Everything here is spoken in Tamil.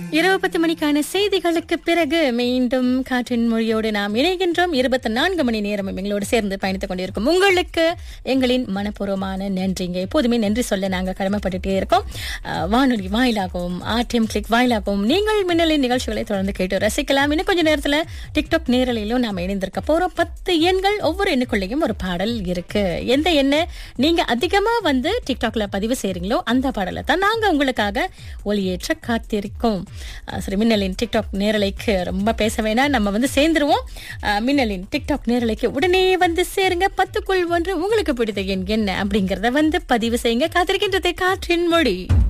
இரவு பத்து மணிக்கான செய்திகளுக்கு பிறகு மீண்டும் காற்றின் மொழியோடு நாம் இணைகின்றோம் இருபத்தி நான்கு மணி நேரம் எங்களோடு சேர்ந்து பயணித்துக் கொண்டிருக்கும் உங்களுக்கு எங்களின் மனப்பூர்வமான நன்றிங்க எப்போதுமே நன்றி சொல்ல நாங்கள் கடமைப்பட்டுட்டே இருக்கோம் அஹ், வானொலி வாயிலாகவும் ஆர்டிஎம் கிளிக் வாயிலாகவும் நீங்கள் மின்னலின் நிகழ்ச்சிகளை தொடர்ந்து கேட்டு ரசிக்கலாம் இன்னும் கொஞ்ச நேரத்தில் டிக்டாக் நேரலையிலும் நாம் இணைந்திருக்க போறோம் பத்து எண்கள் ஒவ்வொரு எண்ணுக்குள்ளேயும் ஒரு பாடல் இருக்கு எந்த எண்ணை நீங்க அதிகமா வந்து டிக்டாக்ல பதிவு செய்றீங்களோ அந்த பாடலை தான் நாங்க உங்களுக்காக ஒளியேற்ற காத்திருக்கோம் அஹ் சரி மின்னலின் டிக்டாக் நேரலைக்கு ரொம்ப பேச வேணாம் நம்ம வந்து சேர்ந்துருவோம் அஹ் மின்னலின் டிக்டாக் நேரலைக்கு உடனே வந்து சேருங்க பத்துக்குள் ஒன்று உங்களுக்கு பிடித்த எண் என்ன அப்படிங்கறத வந்து பதிவு செய்யுங்க காத்திருக்கின்றது காற்றின் மொழி